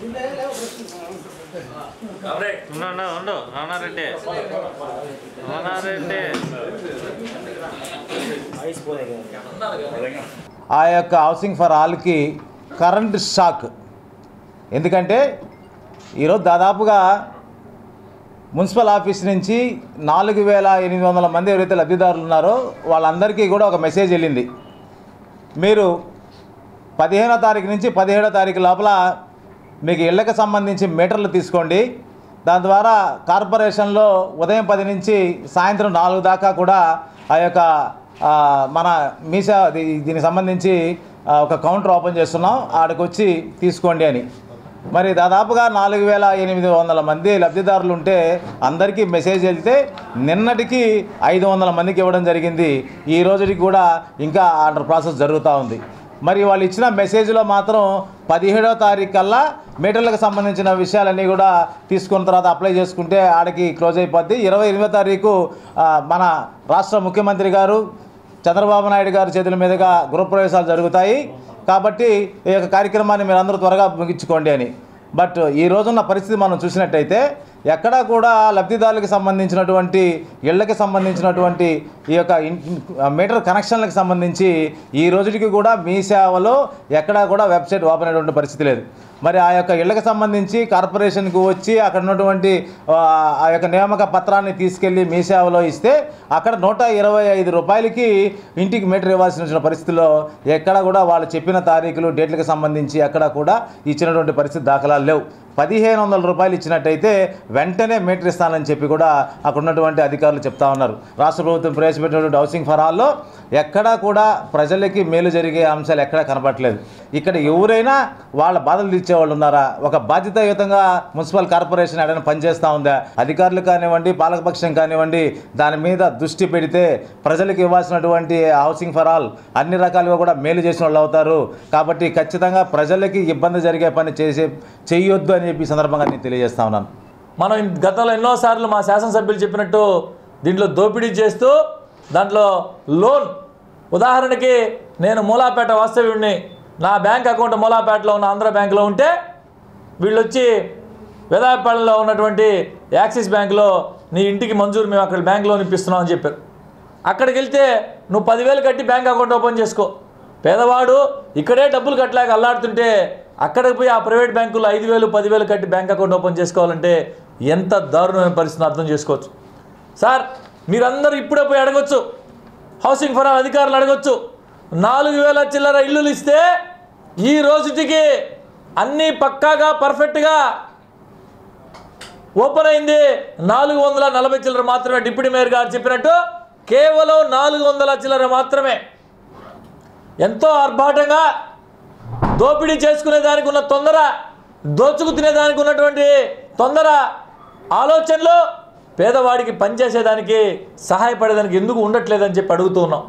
ఉండు ఉండు ఉండు రమణారెడ్డి రమణారెడ్డి ఆ యొక్క హౌసింగ్ ఫర్ ఆల్కి కరెంట్ షాక్ ఎందుకంటే ఈరోజు దాదాపుగా మున్సిపల్ ఆఫీస్ నుంచి నాలుగు వేల ఎనిమిది వందల మంది ఎవరైతే లబ్ధిదారులు ఉన్నారో వాళ్ళందరికీ కూడా ఒక మెసేజ్ వెళ్ళింది మీరు పదిహేనో తారీఖు నుంచి పదిహేడో తారీఖు లోపల మీకు ఇళ్ళకి సంబంధించి మీటర్లు తీసుకోండి దాని ద్వారా కార్పొరేషన్లో ఉదయం పది నుంచి సాయంత్రం నాలుగు దాకా కూడా ఆ యొక్క ఆ, మన మీసా దీ- దీనికి సంబంధించి ఆ, ఒక కౌంటర్ ఓపెన్ చేస్తున్నాం ఆడికి వచ్చి తీసుకోండి అని మరి దాదాపుగా నాలుగు వేల ఎనిమిది వందల మంది లబ్ధిదారులు ఉంటే అందరికీ మెసేజ్ వెళ్తే నిన్నటికి ఐదు వందల మందికి ఇవ్వడం జరిగింది ఈ రోజుకి కూడా ఇంకా ఆర్డర్ ప్రాసెస్ జరుగుతూ ఉంది మరి వాళ్ళు ఇచ్చిన మెసేజ్లో మాత్రం పదిహేడవ తారీఖు కల్లా మీటర్లకు సంబంధించిన విషయాలన్నీ కూడా తీసుకున్న తర్వాత అప్లై చేసుకుంటే ఆడికి క్లోజ్ అయిపోద్ది ఇరవై ఎనిమిదో తారీఖు ఆ, మన రాష్ట్ర ముఖ్యమంత్రి గారు చంద్రబాబు నాయుడు గారి చేతుల మీదుగా గృహప్రవేశాలు జరుగుతాయి కాబట్టి ఈ యొక్క కార్యక్రమాన్ని మీరు అందరూ త్వరగా ముగించుకోండి అని బట్ ఈ రోజున్న పరిస్థితి మనం చూసినట్టయితే ఎక్కడా కూడా లబ్ధిదారులకు సంబంధించినటువంటి ఇళ్ళకి సంబంధించినటువంటి ఈ యొక్క ఇన్- మీటర్ కనెక్షన్లకు సంబంధించి ఈ రోజుకి కూడా మీ సేవలో ఎక్కడా కూడా వెబ్సైట్ ఓపెన్ అయినటువంటి పరిస్థితి లేదు మరి ఆ యొక్క ఇళ్ళకి సంబంధించి కార్పొరేషన్కి వచ్చి అక్కడ ఉన్నటువంటి ఆ, ఆ యొక్క నియామక పత్రాన్ని తీసుకెళ్ళి మీ సేవలో ఇస్తే అక్కడ నూట ఇరవై ఐదు రూపాయలకి ఇంటికి మీటర్ ఇవ్వాల్సి వచ్చిన పరిస్థితిలో ఎక్కడ కూడా వాళ్ళు చెప్పిన తారీఖులు డేట్లకు సంబంధించి ఎక్కడ కూడా ఇచ్చినటువంటి పరిస్థితి దాఖలాలు లేవు పదిహేను వందల రూపాయలు ఇచ్చినట్టయితే వెంటనే మీటర్ ఇస్తానని చెప్పి కూడా అక్కడ ఉన్నటువంటి అధికారులు చెప్తా ఉన్నారు రాష్ట్ర ప్రభుత్వం ప్రవేశపెట్టినటువంటి హౌసింగ్ ఫరాల్లో ఎక్కడా కూడా ప్రజలకి మేలు జరిగే అంశాలు ఎక్కడా కనపడట్లేదు ఇక్కడ ఎవరైనా వాళ్ళ బాధలు తీర్చే వాళ్ళు ఉన్నారా ఒక బాధ్యతాయుతంగా మున్సిపల్ కార్పొరేషన్ ఎడైనా పనిచేస్తూ ఉందా అధికారులు కానివ్వండి పాలకపక్షం కానివ్వండి దాని మీద దృష్టి పెడితే ప్రజలకు ఇవ్వాల్సినటువంటి హౌసింగ్ ఫర్ ఆల్ అన్ని రకాలుగా కూడా మేలు చేసిన వాళ్ళు అవుతారు కాబట్టి ఖచ్చితంగా ప్రజలకి ఇబ్బంది జరిగే పని చేసే చేయొద్దు అని చెప్పి ఈ సందర్భంగా నేను తెలియజేస్తా ఉన్నాను మనం ఇన్- గతంలో ఎన్నోసార్లు మా శాసనసభ్యులు చెప్పినట్టు దీంట్లో దోపిడీ చేస్తూ దాంట్లో లోన్ ఉదాహరణకి నేను మూలాపేట వాస్తవ్యుడిని నా బ్యాంక్ అకౌంట్ మూలాపేటలో ఉన్న ఆంధ్ర బ్యాంకులో ఉంటే వీళ్ళు వచ్చి వేదాయపాలెంలో ఉన్నటువంటి యాక్సిస్ బ్యాంకులో నీ ఇంటికి మంజూరు మేము అక్కడ బ్యాంక్ లోన్ ఇప్పిస్తున్నాం అని చెప్పారు అక్కడికి వెళ్తే నువ్వు పదివేలు కట్టి బ్యాంక్ అకౌంట్ ఓపెన్ చేసుకో పేదవాడు ఇక్కడే డబ్బులు కట్టలేక అల్లాడుతుంటే అక్కడికి పోయి ఆ ప్రైవేట్ బ్యాంకులో ఐదు వేలు పదివేలు కట్టి బ్యాంక్ అకౌంట్ ఓపెన్ చేసుకోవాలంటే ఎంత దారుణమైన పరిస్థితిని అర్థం చేసుకోవచ్చు సార్ మీరందరూ ఇప్పుడే పోయి అడగొచ్చు హౌసింగ్ ఫర్ ఆల్ అధికారులు అడగొచ్చు నాలుగు వేల చిల్లర ఇల్లులు ఇస్తే ఈ రోజుటికి అన్నీ పక్కాగా పర్ఫెక్ట్గా ఓపెన్ అయింది నాలుగు వందల నలభై చిల్లర మాత్రమే డిప్యూటీ మేయర్ గారు చెప్పినట్టు కేవలం నాలుగు వందల చిల్లర మాత్రమే ఎంతో ఆర్భాటంగా దోపిడీ చేసుకునే దానికి ఉన్న తొందర దోచుకు తినేదానికి ఉన్నటువంటి తొందర ఆలోచనలు పేదవాడికి పనిచేసేదానికి సహాయపడేదానికి ఎందుకు ఉండట్లేదని చెప్పి అడుగుతూ ఉన్నాం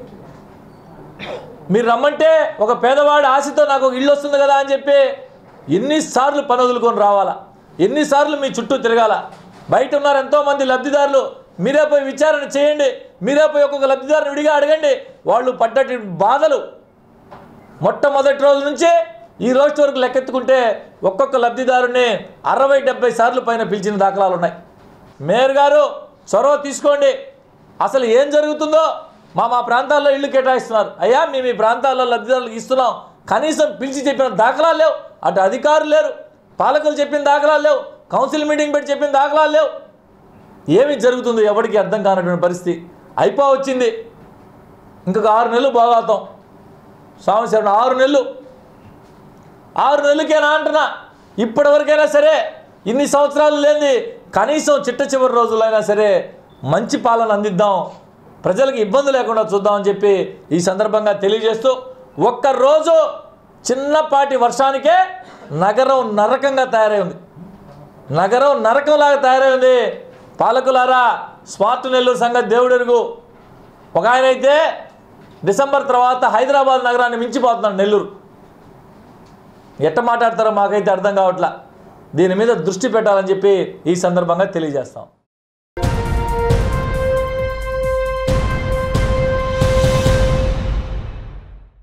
మీరు రమ్మంటే ఒక పేదవాడి ఆశతో నాకు ఒక ఇల్లు వస్తుంది కదా అని చెప్పి ఎన్నిసార్లు పని వదులుకొని రావాలా ఎన్నిసార్లు మీ చుట్టూ తిరగాల బయట ఉన్నారు ఎంతోమంది లబ్ధిదారులు మీరే పోయి విచారణ చేయండి మీరే పోయి ఒక్కొక్క లబ్ధిదారుని విడిగా అడగండి వాళ్ళు పడ్డటి బాధలు మొట్టమొదటి రోజు నుంచి ఈ రోజు వరకు లెక్కెత్తుకుంటే ఒక్కొక్క లబ్ధిదారుని అరవై డెబ్బై సార్లు పైన పిలిచిన దాఖలాలు ఉన్నాయి మేయర్ గారు చొరవ తీసుకోండి అసలు ఏం జరుగుతుందో మా మా ప్రాంతాల్లో ఇల్లు కేటాయిస్తున్నారు అయ్యా మేము ఈ ప్రాంతాల్లో లబ్ధిదారులకు ఇస్తున్నాం కనీసం పిలిచి చెప్పిన దాఖలాలు లేవు అటు అధికారులు లేరు పాలకులు చెప్పిన దాఖలాలు లేవు కౌన్సిల్ మీటింగ్ పెట్టి చెప్పిన దాఖలాలు లేవు ఏమి జరుగుతుందో ఎవరికి అర్థం కానటువంటి పరిస్థితి అయిపో వచ్చింది ఇంకొక ఆరు నెలలు బాగాతాం స్వామి శరణ ఆరు నెలలు ఆరు నెలలకేనా అంటున్నా ఇప్పటివరకైనా సరే ఇన్ని సంవత్సరాలు లేని కనీసం చిట్ట చివరి రోజులైనా సరే మంచి పాలన అందిద్దాం ప్రజలకు ఇబ్బంది లేకుండా చూద్దామని చెప్పి ఈ సందర్భంగా తెలియజేస్తూ ఒక్కరోజు చిన్నపాటి వర్షానికే నగరం నరకంగా తయారై ఉంది నగరం నరకంలాగా తయారై ఉంది పాలకులారా స్మార్ట్ నెల్లూరు సంగతి దేవుడెరుగు ఒక ఆయన అయితే డిసెంబర్ తర్వాత హైదరాబాద్ నగరాన్ని మించిపోతున్నాడు నెల్లూరు ఎట్ట మాట్లాడతారో మాకైతే అర్థం కావట్లా దీని మీద దృష్టి పెట్టాలని చెప్పి ఈ సందర్భంగా తెలియజేస్తాం